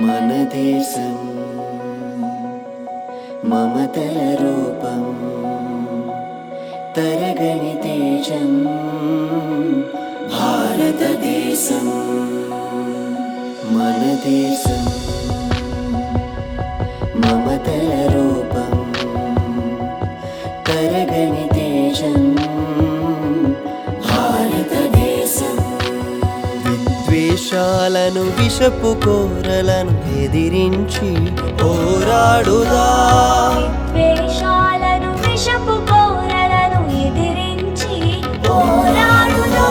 మన దేశం మమతల రూపం తరగని తేజం భారతదేశం మన దేశం మమతల రూపం తరగని తేజం భారతదేశం విద్వేషాలను విషపు కోరలను ఎదిరించి పోరాడుదా ద్వేషాలను విషపు కోరలను ఎదిరించి పోరాడుదా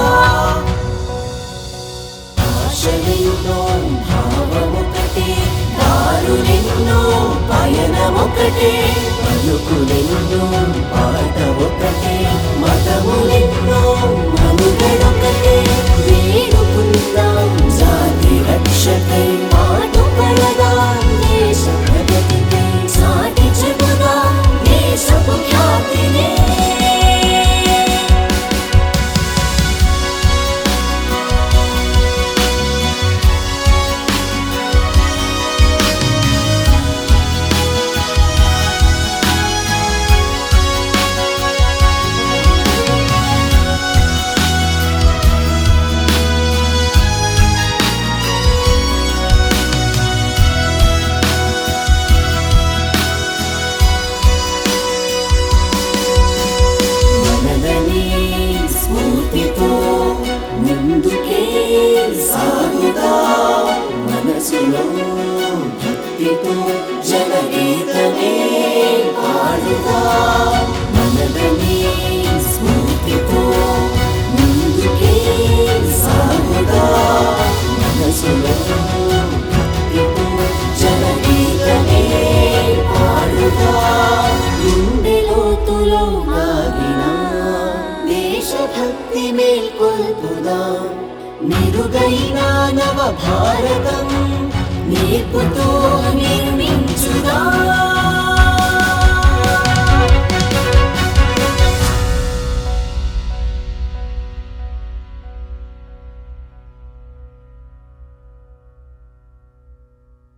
ఆశలెన్నో భావమొకటే దారులెన్నో పయనమొకటే పలుకులెన్నో పాట ఒకటే మతములెన్నో మనుగడొకటే వేడుకుందాం జాతి రక్షకై పాటుపడదాం దేశ ప్రగతికై సాటి చెబుదాం దేశపు ఖ్యాతినే మనదని స్ఫూర్తితో ముందుకే సాగుదా మనసులో భక్తితో జనగీతమే పాడుదా మనదని స్ఫూర్తితో ముందుకే సాగుదా మనసులో భక్తితో జనగీతమే పాడుదా గుండె లోతులో ఆగిన దేశభక్తి మేల్కొల్పుదా మెరుగైన నవ భారతం నేర్పుతూ